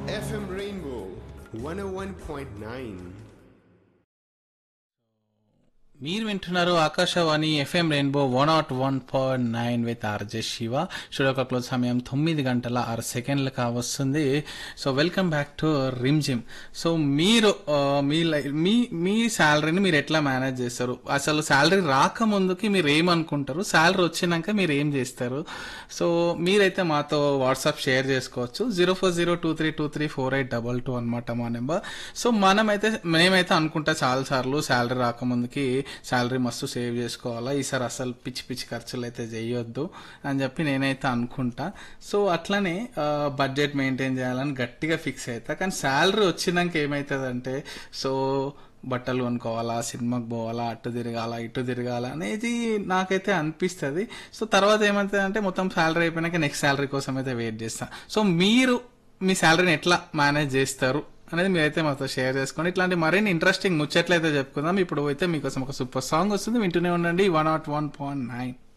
FM Rainbow 101.9. మీరు వింటున్నారు Akashvani FM rainbow one not one point nine with RJ Shiva studio clock సమయం తొమ్మిది గంటల ఆరు సెకండ్లు కావస్తుంది so welcome back to Rim Jhim so మీరు ఆ, మీ లై- మీ మీ శాలరీని మీరు ఎట్లా మేనేజ్ చేస్తారు అసలు శాలరీ రాకముందుకి మీరు ఏమనుకుంటారు శాలరీ వచ్చినాక మీరు ఏం చేస్తారు సో మీరైతే మాతో వాట్సాప్ షేర్ చేసుకోవచ్చు zero four zero two three two three four eight double two అనమాట మా నెంబర్ సో మనమైతే మేమైతే అనుకుంటా చాలా సార్లు శాలరీ రాకముందుకి శాలరీ మస్తు సేవ్ చేసుకోవాలా ఈసారి అసలు పిచ్చి పిచ్చి ఖర్చులు అయితే చేయొద్దు అని చెప్పి నేనైతే అనుకుంటా సో అట్లనే బడ్జెట్ మెయింటైన్ చేయాలని గట్టిగా ఫిక్స్ అవుతా కానీ శాలరీ వచ్చినాక ఏమవుతుందంటే సో బట్టలు కొనుక్కోవాలా సినిమాకి పోవాలా అటు తిరగాల ఇటు తిరగాల అనేది నాకైతే అనిపిస్తుంది సో తర్వాత ఏమవుతుంది అంటే మొత్తం శాలరీ అయిపోయినాక నెక్స్ట్ శాలరీ కోసం అయితే వెయిట్ చేస్తా సో మీరు మీ శాలరీని ఎట్లా మేనేజ్ చేస్తారు అనేది మీరైతే మాతో షేర్ చేసుకోండి ఇట్లాంటి మరిన్ని ఇంట్రెస్టింగ్ ముచ్చట్లయితే చెప్పుకుందాం ఇప్పుడు అయితే మీకోసం ఒక సూపర్ సాంగ్ వస్తుంది వింటూనే ఉండండి one not one point nine